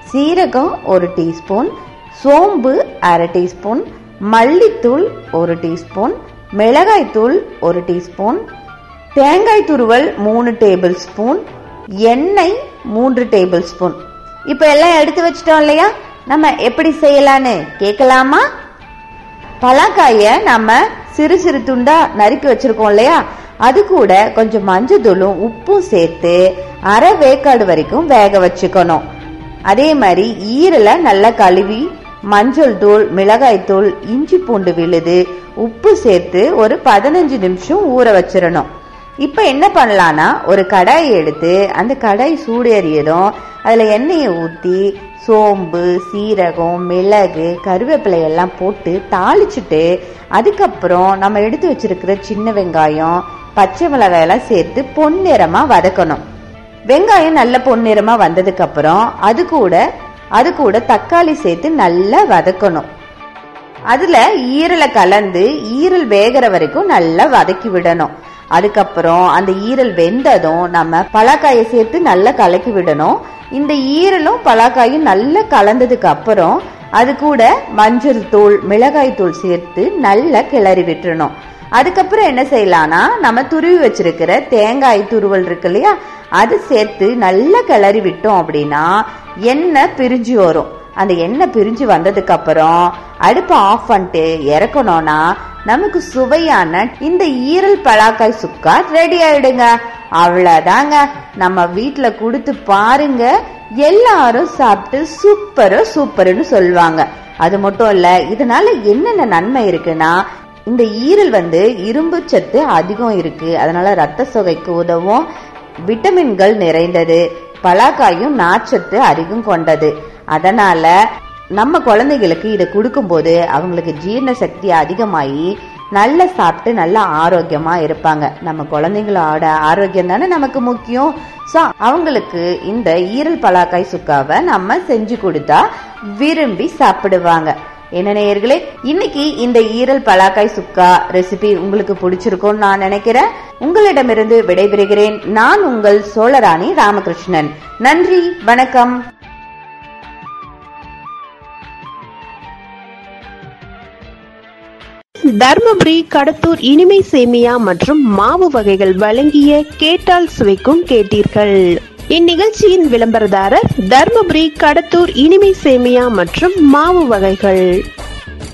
சீரகம் ஒரு டீஸ்பூன் சோம்பு அரை டீஸ்பூன் மல்லித்தூள் ஒரு டீஸ்பூன் மிளகாய்த்தூள் ஒரு டீஸ்பூன் தேங்காய் துருவல் மூணு டேபிள் ஸ்பூன் எண்ணெய் மூன்று டேபிள் ஸ்பூன் இப்போ எல்லாம் எடுத்து வச்சிட்டோம் இல்லையா நம்ம எப்படி செய்யலான்னு கேட்கலாமா பலாக்காய நம்ம சிறு சிறு துண்டா நறுக்கி வச்சிருக்கோம் இல்லையா அது கூட கொஞ்சம் மஞ்சத்தூளும் உப்பும் சேர்த்து அரை வேக்காடு வரைக்கும் வேக வச்சுக்கணும் அதே மாதிரி ஈரலை நல்லா கழுவி மஞ்சள் தூள் மிளகாய் தூள் இஞ்சி பூண்டு விழுது உப்பு சேர்த்து ஒரு பதினஞ்சு நிமிஷம் ஊற வச்சிடணும் இப்போ என்ன பண்ணலான்னா ஒரு கடாயை எடுத்து அந்த கடாய் சூடு எறியதும் அதில் எண்ணெயை ஊற்றி சோம்பு சீரகம் மிளகு கருவேப்பிலை எல்லாம் போட்டு தாளிச்சுட்டு அதுக்கப்புறம் நம்ம எடுத்து வச்சிருக்கிற சின்ன வெங்காயம் பச்சை மிளகாய் எல்லாம் சேர்த்து பொன்னிறமாக வதக்கணும் வெங்காயம் நல்ல பொன்னிறமா வந்ததுக்கு அப்புறம் அது கூட அது கூட தக்காளி சேர்த்து நல்லா வதக்கணும் அதுல ஈரலை கலந்து ஈரல் வேகிற வரைக்கும் நல்லா வதக்கி விடணும் அதுக்கப்புறம் அந்த ஈரல் வெந்ததும் நம்ம பலாக்காயை சேர்த்து நல்லா கலக்கி விடணும் இந்த ஈரலும் பலாக்காயும் நல்லா கலந்ததுக்கு அப்புறம் அது கூட மஞ்சள் தூள் மிளகாய் தூள் சேர்த்து நல்லா கிளறி விட்டுறணும் அதுக்கப்புறம் என்ன செய்யலாம்னா நம்ம துருவி வச்சிருக்கிற தேங்காய் துருவல் இருக்கு இல்லையா அது சேர்த்து நல்லா கிளறி விட்டோம் அப்படின்னா எண்ணெய் பிரிஞ்சு வரும் அந்த எண்ணெய் பிரிஞ்சு வந்ததுக்கு அப்புறம் அடுப்பை ஆஃப் பண்ணிட்டு இறக்கணும்னா நமக்கு சுவையான இந்த ஈரல் பலாக்காய் சுக்கா ரெடி ஆயிடுங்க அவ்வளவுதாங்க நம்ம வீட்ல கொடுத்து பாருங்க எல்லாரும் சாப்பிட்டு சூப்பரோ சூப்பர்னு சொல்லுவாங்க அது மட்டும் இல்ல இதனால என்னென்ன நன்மை இருக்குன்னா இந்த ஈரல் வந்து இரும்பு சத்து அதிகம் இருக்கு அதனால ரத்த சொகைக்கு உதவும் விட்டமின்கள் நிறைந்தது பலாக்காயும் நாச்சத்து அதிகம் கொண்டது அதனால நம்ம குழந்தைகளுக்கு இதை கொடுக்கும்போது அவங்களுக்கு ஜீரண சக்தி அதிகமாகி நல்லா சாப்பிட்டு நல்லா ஆரோக்கியமா இருப்பாங்க நம்ம குழந்தைங்களோட ஆரோக்கியம் தானே நமக்கு முக்கியம் ஸோ அவங்களுக்கு இந்த ஈரல் பலாக்காய் சுக்காவை நம்ம செஞ்சு கொடுத்தா விரும்பி சாப்பிடுவாங்க என்ன நேயர்களே இன்னைக்கு இந்த ஈரல் பலாக்காய் சுக்கா ரெசிபி உங்களுக்கு பிடிச்சிருக்கும்னு நான் நினைக்கிறேன் உங்களிடமிருந்து விடைபெறுகிறேன் நான் உங்கள் சோழராணி ராமகிருஷ்ணன் நன்றி வணக்கம் தர்மபுரி கடத்தூர் இனிமை சேமியா மற்றும் மாவு வகைகள் வழங்கிய கேட்டால் சுவைக்கும் கேட்டீர்கள் இந்நிகழ்ச்சியின் விளம்பரதாரர் தர்மபுரி கடத்தூர் இனிமை சேமியா மற்றும் மாவு வகைகள்